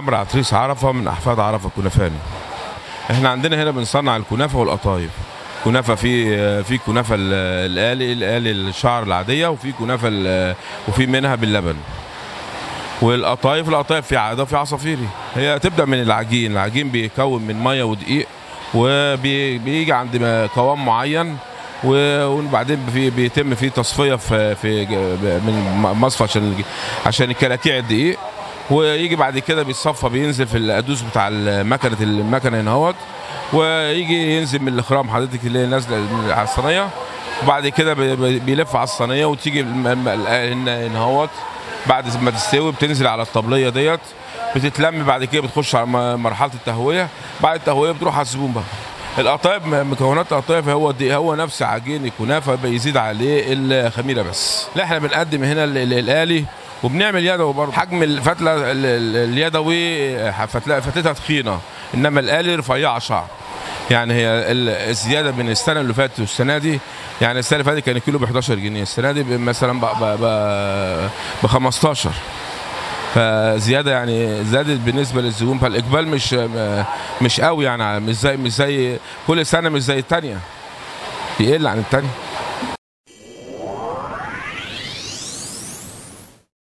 عمرو عتريس عرفه من احفاد عرفه كنفاني احنا عندنا هنا بنصنع الكنافه والقطايف كنافه في في كنافه ال- الالي الالي الشعر العاديه وفي كنافه ال- وفي منها باللبن والقطايف القطايف في عاده وفي عصافيري هي تبدا من العجين العجين بيكون من ميه ودقيق وبيجي عند ما- قوام معين و- وبعدين في بيتم فيه تصفيه في في من مصفى عشان عشان الكلاكيع الدقيق ويجي بعد كده بيتصفى بينزل في القدوس بتاع المكنه المكنه هنا اهوت ويجي ينزل من الاخرام حضرتك اللي هي نازله من على الصينيه وبعد كده بي- بي- بيلف على الصينيه وتيجي الم- الم- هنا هنا اهوت بعد ما تستوي بتنزل على الطبليه ديت بتتلم بعد كده بتخش على م- مرحله التهويه بعد التهويه بتروح على الزبون بقى القطايف م- مكونات القطايف هو دي هو نفس عجين الكنافه بيزيد عليه الخميره بس لا احنا بنقدم هنا ال- ال- الالي وبنعمل يدوي برضه حجم الفتله ال- ال- اليدوي فتله فتتها تخينه انما الالي رفيعه شعر يعني هي ال- الزياده من السنه اللي فاتت والسنه دي يعني السنه اللي فاتت كان الكيلو ب 11 جنيه السنه دي ب- مثلا ب ب ب 15 فزياده يعني زادت بالنسبه للزبون فالاقبال مش مش قوي يعني مش زي مش زي كل سنه مش زي الثانيه بيقل عن الثانيه